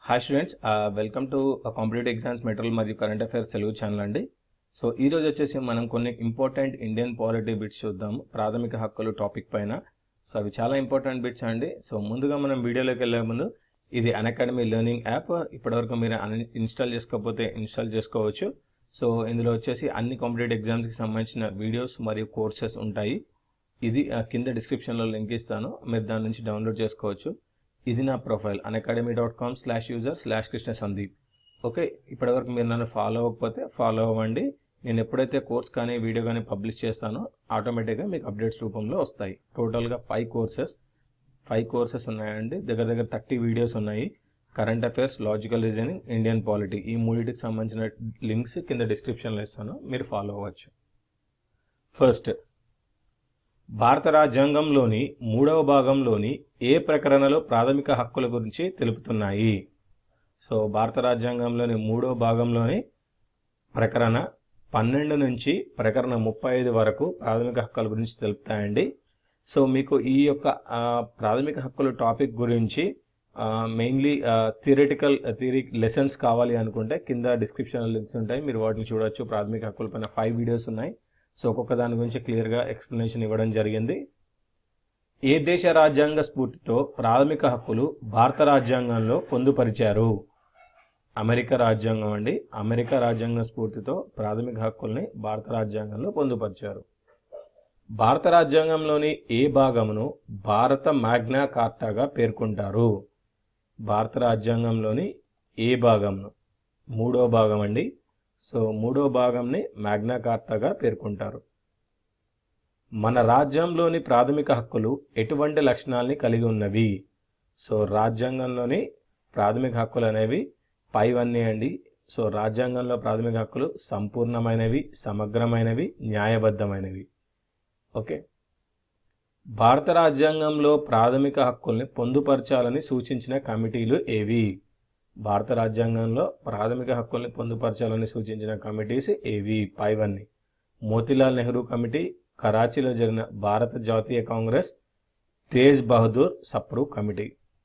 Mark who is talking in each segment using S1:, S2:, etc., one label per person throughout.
S1: hi students welcome to competitive exams material మరియు current affairs Telugu channel అండి so ఈ రోజు వచ్చేసి మనం కొన్ని ఇంపార్టెంట్ ఇండియన్ పాలిటీ బిట్స్ చూద్దాము ప్రాథమిక హక్కులు టాపిక్ పైన సో అవి చాలా ఇంపార్టెంట్ బిట్స్ అండి సో ముందుగా మనం వీడియోలోకి వెళ్ళే ముందు ఇది అకాడమీ లెర్నింగ్ యాప్ ఇప్పటివరకు మీరు ఇన్స్టాల్ చేసుకోకపోతే ఇన్స్టాల్ చేసుకోవచ్చు సో ఇందులో వచ్చేసి అన్ని కాంపిటేటివ్ ఎగ్జామ్స్కి సంబంధించిన వీడియోస్ మరియు కోర్సెస్ ఉంటాయి ఇది ఆ, కింద డిస్క్రిప్షన్లో లింక్ ఇస్తాను మీరు దాని నుంచి డౌన్లోడ్ చేసుకోవచ్చు ఇది నా profile academy dot com slash user slash Krishna Sandeep okay ఇప్పటివరకు మీరు నన్ను ఫాలో అవ్వకపోతే ఫాలో అవ్వండి నేను ఎప్పుడైతే కోర్స్ కానీ వీడియో కానీ పబ్లిష్ చేస్తానో ఆటోమేటిక్గా మీకు అప్డేట్స్ రూపంలో వస్తాయి టోటల్గా ఫైవ్ కోర్సెస్ ఫైవ్ కోర్సెస్ ఉన్నాయండి దగ్గర దగ్గర థర్టీ వీడియోస్ ఉన్నాయి current affairs logical reasoning Indian polity ఈ మూడింటికి సంబంధించిన లింక్స్ కింద డిస్క్రిప్షన్లో ఇస్తాను మీరు ఫాలో అవ్వచ్చు ఫస్ట్ భారత రాజ్యాంగంలోని మూడవ భాగంలోని ఏ ప్రకరణలు ప్రాథమిక హక్కుల గురించి తెలుపుతున్నాయి సో భారత రాజ్యాంగంలోని మూడవ భాగంలోని ప్రకరణ పన్నెండు నుంచి ప్రకరణ ముప్పై ఐదు వరకు ప్రాథమిక హక్కుల గురించి తెలుపుతాయండి సో మీకు ఈ యొక్క ఆ, ప్రాథమిక హక్కుల టాపిక్ గురించి మెయిన్లీ థియరిటికల్ థియరీ లెసన్స్ కావాలి అనుకుంటే కింద డిస్క్రిప్షన్ లింక్స్ ఉంటాయి మీరు వాటిని చూడొచ్చు ప్రాథమిక హక్కుల పైన ఫైవ్ వీడియోస్ ఉన్నాయి సో ఒక్కొక్క దాని గురించి క్లియర్గా ఎక్స్ప్లెనేషన్ ఇవ్వడం జరిగింది ఏ దేశ రాజ్యాంగ స్ఫూర్తితో ప్రాథమిక హక్కులు భారత రాజ్యాంగంలో పొందుపరిచారు అమెరికా రాజ్యాంగం అండి అమెరికా రాజ్యాంగ స్ఫూర్తితో ప్రాథమిక హక్కుల్ని భారత రాజ్యాంగంలో పొందుపరిచారు భారత రాజ్యాంగంలోని ఏ భాగమును భారత మ్యాగ్నా కార్టాగా పేర్కొంటారు భారత రాజ్యాంగంలోని ఏ భాగంను మూడో భాగం అండి సో మూడో భాగంని మ్యాగ్నా కార్టాగా పేర్కొంటారు మన రాజ్యంలోని ప్రాథమిక హక్కులు ఎటువంటి లక్షణాలని కలిగి ఉన్నవి సో రాజ్యాంగంలోని ప్రాథమిక హక్కులు అనేవి పైవన్నీ అండి సో రాజ్యాంగంలో ప్రాథమిక హక్కులు సంపూర్ణమైనవి సమగ్రమైనవి న్యాయబద్ధమైనవి ఓకే భారత రాజ్యాంగంలో ప్రాథమిక హక్కుల్ని పొందుపరచాలని సూచించిన కమిటీలు ఏవి భారత రాజ్యాంగంలో ప్రాథమిక హక్కుల్ని పొందుపరచాలని సూచించిన కమిటీస్ ఏవి పైవన్నీ మోతిలాల్ నెహ్రూ కమిటీ కరాచీలో జరిగిన భారత జాతీయ కాంగ్రెస్ తేజ్ బహదూర్ సప్రూ కమిటీ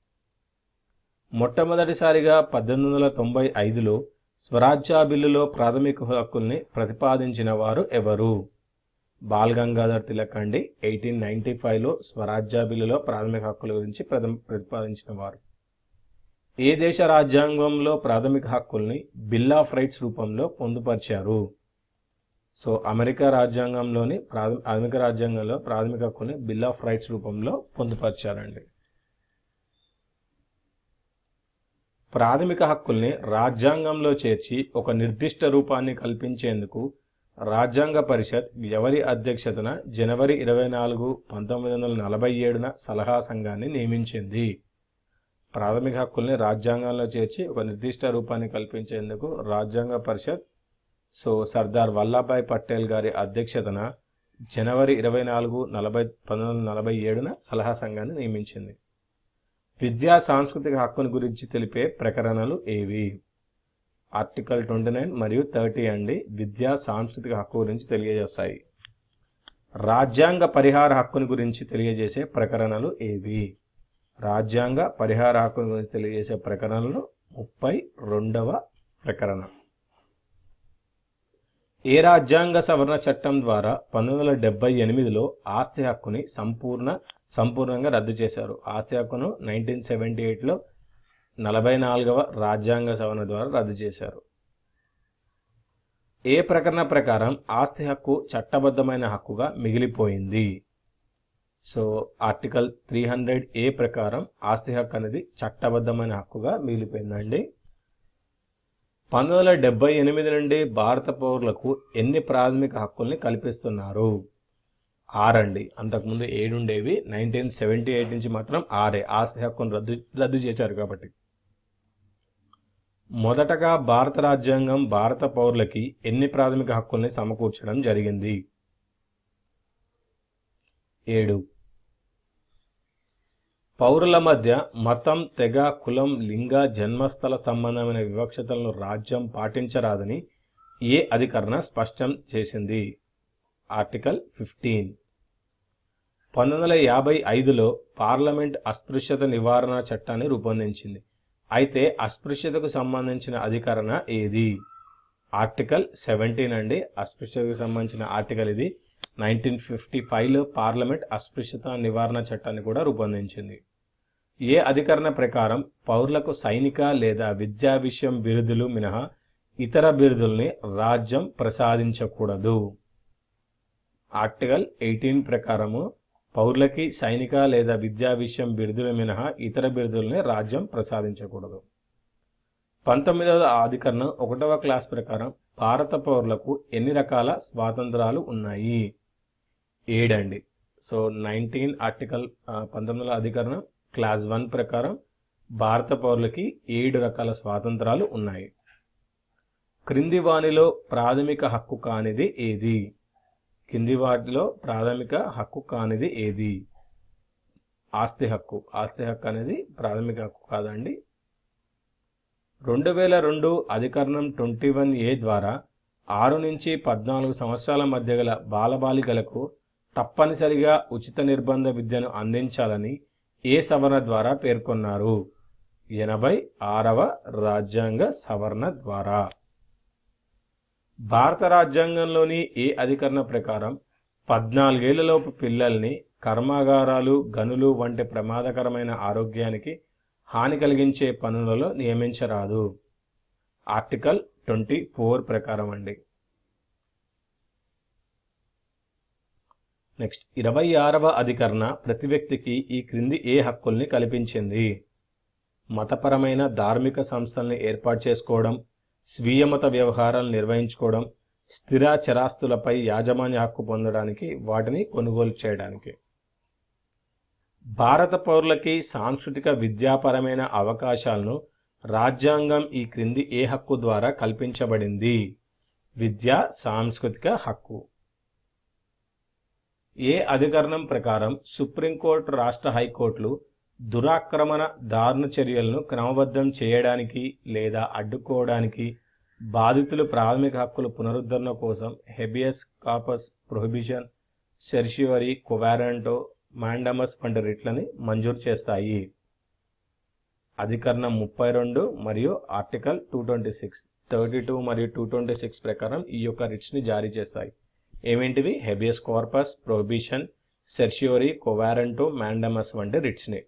S1: మొట్టమొదటిసారిగా పద్దెనిమిది వందల తొంభై ఐదులో స్వరాజ్య బిల్లులో ప్రాథమిక హక్కుల్ని ప్రతిపాదించిన వారు ఎవరు బాల్ గంగాధర్ తిలక్ అండి ఎయిటీన్ నైన్టీ ఫైవ్లో స్వరాజ్య బిల్లులో ప్రాథమిక హక్కుల గురించి ప్రథమ- ప్రతిపాదించిన వారు ఏ దేశ రాజ్యాంగంలో ప్రాథమిక హక్కుల్ని బిల్ ఆఫ్ రైట్స్ రూపంలో పొందుపరిచారు సో అమెరికా రాజ్యాంగంలోని ప్రాథమిక అమెరికా రాజ్యాంగంలో ప్రాథమిక హక్కుల్ని బిల్ ఆఫ్ రైట్స్ రూపంలో పొందుపరిచారండి ప్రాథమిక హక్కుల్ని రాజ్యాంగంలో చేర్చి ఒక నిర్దిష్ట రూపాన్ని కల్పించేందుకు రాజ్యాంగ పరిషత్ ఎవరి అధ్యక్షతన జనవరి ఇరవై నాలుగు పంతొమ్మిది వందల నలభై ఏడున సలహా సంఘాన్ని నియమించింది ప్రాథమిక హక్కుల్ని రాజ్యాంగంలో చేర్చి ఒక నిర్దిష్ట రూపాన్ని కల్పించేందుకు రాజ్యాంగ పరిషత్ సో సర్దార్ వల్లభాయ్ పటేల్ గారి అధ్యక్షతన జనవరి ఇరవై నాలుగు నలభై పంతొమ్మిది వందల నలభై ఏడున సలహా సంఘాన్ని నియమించింది విద్యా సాంస్కృతిక హక్కుని గురించి తెలిపే ప్రకరణలు ఏవి ఆర్టికల్ ట్వంటీ నైన్ మరియు థర్టీ అండి విద్యా సాంస్కృతిక హక్కు గురించి తెలియజేస్తాయి రాజ్యాంగ పరిహార హక్కుని గురించి తెలియజేసే ప్రకరణలు ఏవి రాజ్యాంగ పరిహార హక్కుని గురించి తెలియజేసే ప్రకరణలు ముప్పై రెండవ ప్రకరణ ఏ రాజ్యాంగ సవరణ చట్టం ద్వారా పంతొమ్మిది వందల డెబ్బై ఎనిమిదిలో ఆస్తి హక్కుని సంపూర్ణ సంపూర్ణంగా రద్దు చేశారు ఆస్తి హక్కును నైన్టీన్ సెవెంటీ ఎయిట్లో నలభై నాలుగవ రాజ్యాంగ సవరణ ద్వారా రద్దు చేశారు ఏ ప్రకరణ ప్రకారం ఆస్తి హక్కు చట్టబద్ధమైన హక్కుగా మిగిలిపోయింది so article three hundred A ప్రకారం ఆస్తి హక్కు అనేది చట్టబద్ధమైన హక్కుగా మిగిలిపోయిందండి పంతొమ్మిది వందల డెబ్బై ఎనిమిది నుండి భారత పౌరులకు ఎన్ని ప్రాథమిక హక్కుల్ని కల్పిస్తున్నారు ఆరండి అంతకుముందు ఏడుండేవి నైన్టీన్ సెవెంటీ ఎయిట్ నుంచి మాత్రం ఆరే ఆస్తి హక్కును రద్దు రద్దు చేశారు కాబట్టి మొదటగా భారత రాజ్యాంగం భారత పౌరులకి ఎన్ని ప్రాథమిక హక్కుల్ని సమకూర్చడం జరిగింది ఏడు పౌరుల మధ్య మతం తెగ కులం లింగ జన్మస్థల సంబంధమైన వివక్షతలను రాజ్యం పాటించరాదని ఏ అధికరణ స్పష్టం చేసింది ఆర్టికల్ ఫిఫ్టీన్ పంతొమ్మిది వందల యాభై ఐదులో పార్లమెంట్ అస్పృశ్యత నివారణ చట్టాన్ని రూపొందించింది అయితే అస్పృశ్యతకు సంబంధించిన అధికరణ ఏది ఆర్టికల్ సెవెంటీన్ అండి అస్పృశ్యతకు సంబంధించిన ఆర్టికల్ ఇది నైన్టీన్ ఫిఫ్టీ ఫైవ్లో పార్లమెంట్ అస్పృశ్యత నివారణ చట్టాన్ని కూడా రూపొందించింది ఏ అధికరణ ప్రకారం పౌరులకు సైనిక లేదా విద్యా విషయం బిరుదులు మినహా ఇతర బిరుదుల్ని రాజ్యం ప్రసాదించకూడదు ఆర్టికల్ ఎయిటీన్ ప్రకారము పౌరులకి సైనిక లేదా విద్యా విషయం బిరుదులు మినహా ఇతర బిరుదుల్ని రాజ్యం ప్రసాదించకూడదు పంతొమ్మిదవ అధికరణం ఒకటవ క్లాస్ ప్రకారం భారత పౌరులకు ఎన్ని రకాల స్వాతంత్రాలు ఉన్నాయి ఏడండి సో నైన్టీన్ ఆర్టికల్ పంతొమ్మిదవ అధికరణం క్లాస్ వన్ ప్రకారం భారత పౌరులకి ఏడు రకాల స్వాతంత్రాలు ఉన్నాయి క్రింది వానిలో ప్రాథమిక హక్కు కానిది ఏది కింది వాటిలో ప్రాథమిక హక్కు కానిది ఏది ఆస్తి హక్కు ఆస్తి హక్కు అనేది ప్రాథమిక హక్కు కాదండి రెండు వేల రెండు అధికరణం ట్వంటీ వన్ ఏ ద్వారా ఆరు నుంచి పద్నాలుగు సంవత్సరాల మధ్య గల బాలబాలికలకు తప్పనిసరిగా ఉచిత నిర్బంధ విద్యను అందించాలని ఏ సవరణ ద్వారా పేర్కొన్నారు ఎనభై ఆరవ రాజ్యాంగ సవరణ ద్వారా భారత రాజ్యాంగంలోని ఏ అధికరణ ప్రకారం పద్నాలుగేళ్లలోపు పిల్లల్ని కర్మాగారాలు గనులు వంటి ప్రమాదకరమైన ఆరోగ్యానికి హాని కలిగించే పనులలో నియమించరాదు ఆర్టికల్ ట్వంటీ ఫోర్ ప్రకారం అండి నెక్స్ట్ ఇరవై ఆరవ అధికరణ ప్రతి వ్యక్తికి ఈ క్రింది ఏ హక్కుల్ని కల్పించింది మతపరమైన ధార్మిక సంస్థల్ని ఏర్పాటు చేసుకోవడం స్వీయ మత వ్యవహారాలు నిర్వహించుకోవడం స్థిర చరాస్తులపై యాజమాన్య హక్కు పొందడానికి వాటిని కొనుగోలు చేయడానికి భారత పౌరులకి సాంస్కృతిక విద్యాపరమైన అవకాశాలను రాజ్యాంగం ఈ క్రింది ఏ హక్కు ద్వారా కల్పించబడింది విద్య సాంస్కృతిక హక్కు ఏ అధికరణం ప్రకారం సుప్రీంకోర్టు రాష్ట్ర హైకోర్టులు దురాక్రమణ దారుణ చర్యలను క్రమబద్ధం చేయడానికి లేదా అడ్డుకోవడానికి బాధితులు ప్రాథమిక హక్కుల పునరుద్ధరణ కోసం habeas corpus prohibition certiorari quo warranto mandamus వంటి రిట్లని మంజూరు చేస్తాయి అధికరణం ముప్పై రెండు మరియు article two twenty six thirty two మరియు టూ ట్వంటీ సిక్స్ ప్రకారం ఈ యొక్క రిట్స్ని జారీ చేస్తాయి ఏమేంటివి habeas corpus prohibition certiorari quo warranto mandamus వంటి రిట్స్ని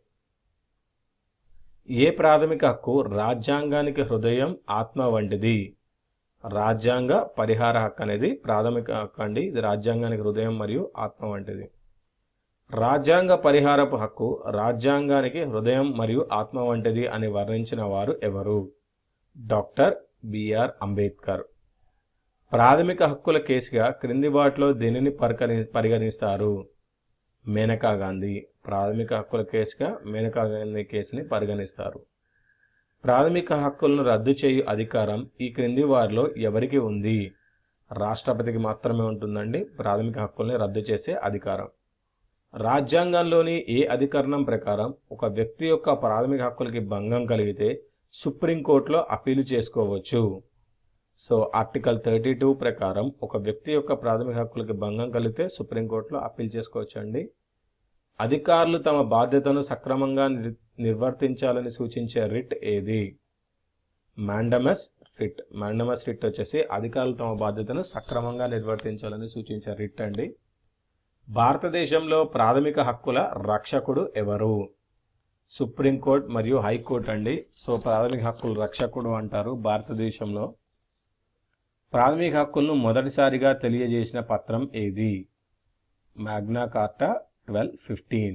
S1: ఏ ప్రాథమిక హక్కు రాజ్యాంగానికి హృదయం ఆత్మ వంటిది రాజ్యాంగ పరిహార హక్కు అనేది ప్రాథమిక హక్కు అండి ఇది రాజ్యాంగానికి హృదయం మరియు ఆత్మ వంటిది రాజ్యాంగ పరిహారపు హక్కు రాజ్యాంగానికి హృదయం మరియు ఆత్మ వంటిది అని వర్ణించిన వారు ఎవరు డాక్టర్ బిఆర్ అంబేద్కర్ ప్రాథమిక హక్కుల కేసుగా క్రింది వాటిలో దేనిని పరికరి పరిగణిస్తారు మేనకా గాంధీ ప్రాథమిక హక్కుల కేసుగా మేనకా గాంధీ కేసుని పరిగణిస్తారు ప్రాథమిక హక్కులను రద్దు చేయు అధికారం ఈ క్రింది వారిలో ఎవరికి ఉంది రాష్ట్రపతికి మాత్రమే ఉంటుందండి ప్రాథమిక హక్కుల్ని రద్దు చేసే అధికారం రాజ్యాంగంలోని ఏ అధికరణం ప్రకారం ఒక వ్యక్తి యొక్క ప్రాథమిక హక్కులకి భంగం కలిగితే సుప్రీంకోర్టులో అప్పీలు చేసుకోవచ్చు సో ఆర్టికల్ థర్టీ టూ ప్రకారం ఒక వ్యక్తి యొక్క ప్రాథమిక హక్కులకి భంగం కలిగితే సుప్రీంకోర్టులో అప్పీల్ చేసుకోవచ్చండి అధికారులు తమ బాధ్యతను సక్రమంగా నిర్- నిర్వర్తించాలని సూచించే రిట్ ఏది మాండమస్ రిట్ మాండమస్ రిట్ వచ్చేసి అధికారులు తమ బాధ్యతను సక్రమంగా నిర్వర్తించాలని సూచించే రిట్ అండి భారతదేశంలో ప్రాథమిక హక్కుల రక్షకుడు ఎవరు సుప్రీంకోర్టు మరియు హైకోర్టు అండి సో ప్రాథమిక హక్కుల రక్షకుడు అంటారు భారతదేశంలో ప్రాథమిక హక్కులను మొదటిసారిగా తెలియజేసిన పత్రం ఏది మ్యాగ్నా కార్టా ట్వెల్వ్ ఫిఫ్టీన్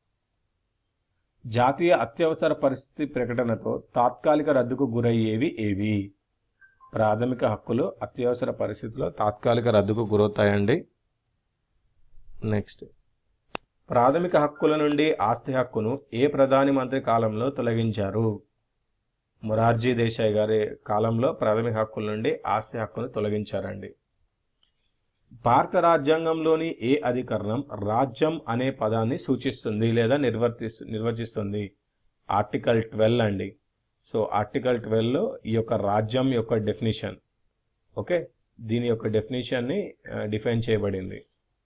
S1: జాతీయ అత్యవసర పరిస్థితి ప్రకటనతో తాత్కాలిక రద్దుకు గురయ్యేవి ఏవి ప్రాథమిక హక్కులు అత్యవసర పరిస్థితిలో తాత్కాలిక రద్దుకు గురవుతాయండి నెక్స్ట్ ప్రాథమిక హక్కుల నుండి ఆస్తి హక్కును ఏ ప్రధాని మంత్రి కాలంలో తొలగించారు మొరార్జీ దేశాయ్ గారి కాలంలో ప్రాథమిక హక్కుల నుండి ఆస్తి హక్కును తొలగించారండి భారత రాజ్యాంగంలోని ఏ అధికరణం రాజ్యం అనే పదాన్ని సూచిస్తుంది లేదా నిర్వర్తి నిర్వచిస్తుంది ఆర్టికల్ ట్వెల్వ్ అండి సో ఆర్టికల్ ట్వెల్వ్లో ఈ యొక్క రాజ్యం యొక్క డెఫినిషన్ ఓకే దీని యొక్క డెఫినిషన్ని డిఫైన్ చేయబడింది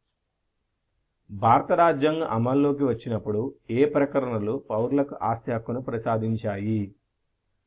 S1: భారత రాజ్యాంగం అమల్లోకి వచ్చినప్పుడు ఏ ప్రకరణలు పౌరులకు ఆస్తి హక్కును ప్రసాదించాయి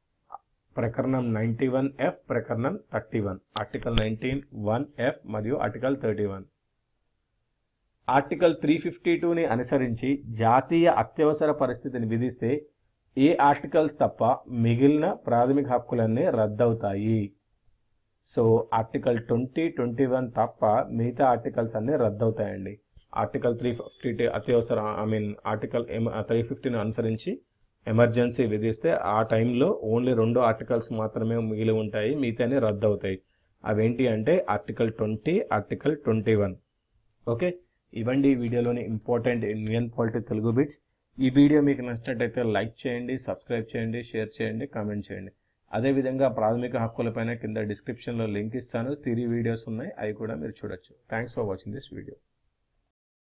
S1: ప్రకరణం నైంటీ వన్ ఎఫ్ ప్రకరణం thirty one article nineteen one F మరియు article thirty one article three fifty టూని అనుసరించి జాతీయ అత్యవసర పరిస్థితిని విధిస్తే ఏ ఆర్టికల్స్ తప్ప మిగిలిన ప్రాథమిక హక్కులన్నీ రద్దవుతాయి so article twenty twenty one తప్ప మిగతా ఆర్టికల్స్ అన్నీ రద్దవుతాయండి ఆర్టికల్ త్రీ ఫిఫ్టీ అత్యవసర ఐ మీన్ ఆర్టికల్ త్రీ ఫిఫ్టీని అనుసరించి ఎమర్జెన్సీ విధిస్తే ఆ టైంలో ఓన్లీ రెండు ఆర్టికల్స్ మాత్రమే మిగిలి ఉంటాయి మిగతాని రద్దు అవుతాయి అవేంటి అంటే article twenty article twenty one okay ఇవ్వండి ఈ వీడియోలోని important Indian polity Telugu bits ఈ వీడియో మీకు నచ్చినట్టయితే లైక్ చేయండి సబ్స్క్రైబ్ చేయండి షేర్ చేయండి కామెంట్ చేయండి అదేవిధంగా ప్రాథమిక హక్కులపైన కింద డిస్క్రిప్షన్లో లింక్ ఇస్తాను థిరీ వీడియోస్ ఉన్నాయి అవి కూడా మీరు చూడొచ్చు thanks for watching this video